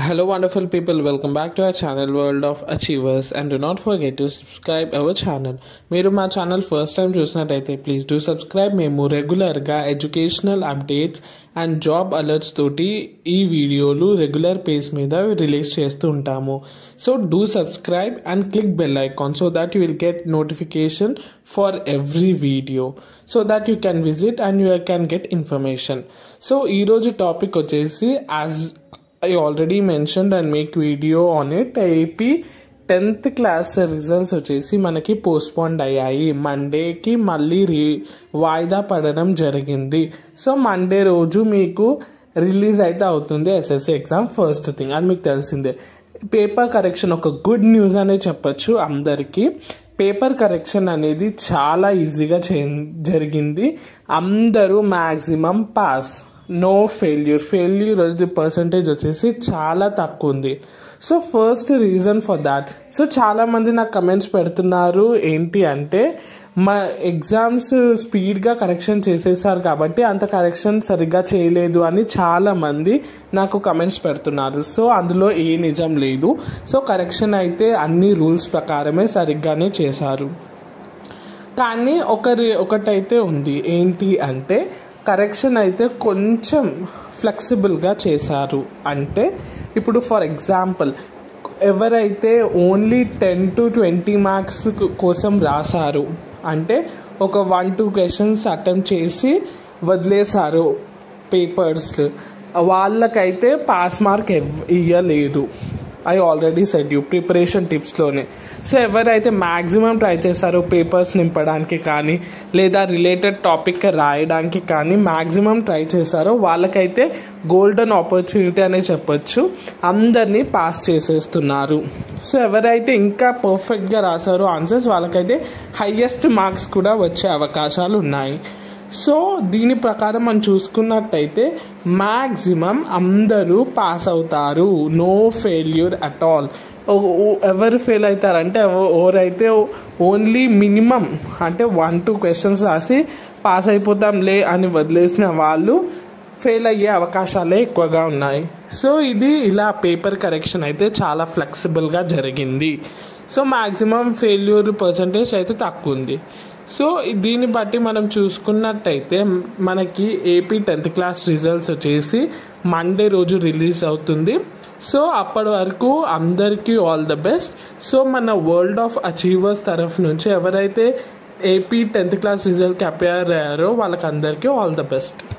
Hello, wonderful people. Welcome back to our channel, World of Achievers. And do not forget to subscribe our channel. మీరు మా channel first time చూసినట్టయితే please do subscribe మేము రెగ్యులర్గా educational updates and job alerts తోటి ఈ వీడియోలు regular pace మీద release చేస్తూ ఉంటాము so do subscribe and click bell icon so that you will get notification for every video so that you can visit and you can get information so ఈరోజు topic వచ్చేసి as I already mentioned and make video on it AP tenth class results వచ్చేసి మనకి postpone అయ్యాయి మండేకి మళ్ళీ రీ వాయిదా పడడం జరిగింది so Monday రోజు మీకు రిలీజ్ అయితే అవుతుంది ఎస్ఎస్సి ఎగ్జామ్ ఫస్ట్ థింగ్ అది మీకు తెలిసిందే పేపర్ కరెక్షన్ ఒక గుడ్ న్యూస్ అనే చెప్పచ్చు అందరికీ పేపర్ కరెక్షన్ అనేది చాలా ఈజీగా చే జరిగింది అందరూ maximum pass no failure failure percentage వచ్చేసి చాలా తక్కువ ఉంది so first reason for that so చాలామంది నాకు కమెంట్స్ పెడుతున్నారు ఏంటి అంటే మా ఎగ్జామ్స్ స్పీడ్గా కరెక్షన్ చేసేసారు కాబట్టి అంత కరెక్షన్ సరిగ్గా చేయలేదు అని చాలామంది నాకు కమెంట్స్ పెడుతున్నారు సో అందులో ఏ నిజం లేదు సో కరెక్షన్ అయితే అన్ని రూల్స్ ప్రకారమే సరిగ్గానే చేశారు కానీ ఒకరి ఒకటైతే ఉంది ఏంటి అంటే కరెక్షన్ అయితే కొంచెం ఫ్లెక్సిబుల్గా చేశారు అంటే ఇప్పుడు ఫర్ ఎగ్జాంపుల్ ఎవరైతే only ten to twenty marks కోసం రాశారు అంటే ఒక వన్ టూ క్వశ్చన్స్ అటెంప్ట్ చేసి వదిలేశారు పేపర్స్ వాళ్ళకైతే పాస్ మార్క్ ఇవ్వలేదు I already said you preparation టిప్స్లోనే సో ఎవరైతే మ్యాక్సిమం ట్రై చేస్తారో పేపర్స్ నింపడానికి కానీ లేదా రిలేటెడ్ టాపిక్ రాయడానికి కానీ మ్యాక్సిమం ట్రై చేస్తారో వాళ్ళకైతే గోల్డెన్ ఆపర్చునిటీ అనే చెప్పొచ్చు అందరినీ పాస్ చేసేస్తున్నారు సో ఎవరైతే ఇంకా పర్ఫెక్ట్గా రాశారో ఆన్సర్స్ వాళ్ళకైతే హయ్యెస్ట్ మార్క్స్ కూడా వచ్చే అవకాశాలు ఉన్నాయి సో దీని ప్రకారం మనం చూసుకున్నట్టయితే మ్యాక్సిమం అందరూ పాస్ అవుతారు నో ఫెయిల్యూర్ అట్ ఆల్ ఎవరు ఫెయిల్ అవుతారంటే ఎవరైతే ఓన్లీ మినిమం అంటే వన్ టూ క్వశ్చన్స్ రాసి పాస్ అయిపోతాంలే అని వదిలేసిన వాళ్ళు ఫెయిల్ అయ్యే అవకాశాలే ఎక్కువగా ఉన్నాయి సో ఇది ఇలా పేపర్ కరెక్షన్ అయితే చాలా ఫ్లెక్సిబుల్గా జరిగింది సో మ్యాక్సిమం ఫెయిల్యూర్ పర్సంటేజ్ అయితే తక్కువ ఉంది సో దీన్ని బట్టి మనం చూసుకున్నట్టయితే మనకి ఏపీ టెన్త్ క్లాస్ రిజల్ట్స్ వచ్చేసి మండే రోజు రిలీజ్ అవుతుంది సో అప్పటి వరకు అందరికీ ఆల్ ద బెస్ట్ సో మన వరల్డ్ ఆఫ్ అచీవర్స్ తరఫు నుంచి ఎవరైతే ఏపీ టెన్త్ క్లాస్ రిజల్ట్కి అపేర్ అయ్యారో వాళ్ళకి అందరికీ ఆల్ ద బెస్ట్